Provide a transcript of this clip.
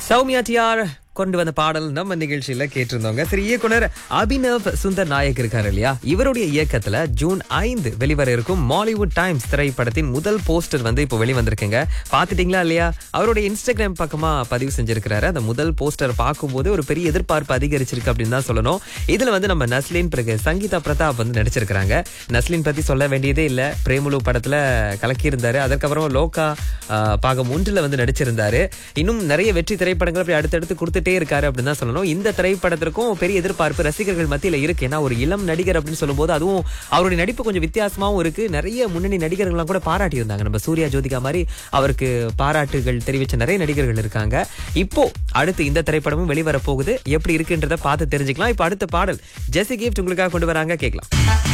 Soumya TR கொண்டு வந்த பாடல் நம்ம நிகழ்ச்சியில கேட்டிருந்தோங்க சரி இயக்குனர் அபினவ் சுந்தர் நாயக் இருக்காரு இல்லையா இவருடைய இயக்கத்துல ஜூன் ஐந்து வெளிவர இருக்கும் மாலிவுட் டைம்ஸ் திரைப்படத்தின் முதல் போஸ்டர் வந்து இப்போ வெளிவந்திருக்குங்க பாத்துட்டீங்களா இல்லையா அவருடைய இன்ஸ்டாகிராம் பக்கமா பதிவு செஞ்சிருக்கிறாரு அந்த முதல் போஸ்டர் பார்க்கும்போது ஒரு பெரிய எதிர்பார்ப்பு அதிகரிச்சிருக்கு அப்படின்னு தான் சொல்லணும் இதுல வந்து நம்ம நஸ்லின் பிறகு சங்கீதா பிரதாப் வந்து நடிச்சிருக்கிறாங்க நஸ்லின் பத்தி சொல்ல வேண்டியதே இல்ல பிரேமுலு படத்துல கலக்கியிருந்தாரு அதுக்கப்புறம் லோகா ஆஹ், பாகம் ஒன்றுல வந்து நடிச்சிருந்தாரு இன்னும் நிறைய வெற்றி திரைப்படங்கள் அப்படி அடுத்தடுத்து கொடுத்துட்டே இருக்காரு அப்படின்னு தான் சொல்லணும் இந்த திரைப்படத்திற்கும் பெரிய எதிர்பார்ப்பு ரசிகர்கள் மத்தியில இருக்கு ஏன்னா ஒரு இளம் நடிகர் அப்படின்னு சொல்லும்போது அதுவும் அவருடைய நடிப்பு கொஞ்சம் வித்தியாசமாவும் இருக்கு நிறைய முன்னணி நடிகர்கள்லாம் கூட பாராட்டி இருந்தாங்க நம்ம சூர்யா ஜோதிகா மாதிரி அவருக்கு பாராட்டுகள் தெரிவிச்ச நிறைய நடிகர்கள் இருக்காங்க இப்போ அடுத்து இந்த திரைப்படமும் வெளிவர போகுது எப்படி இருக்குன்றத பார்த்து தெரிஞ்சுக்கலாம் இப்போ அடுத்த பாடல் ஜெசி கிஃப்ட் உங்களுக்காக கொண்டு வராங்க கேட்கலாம்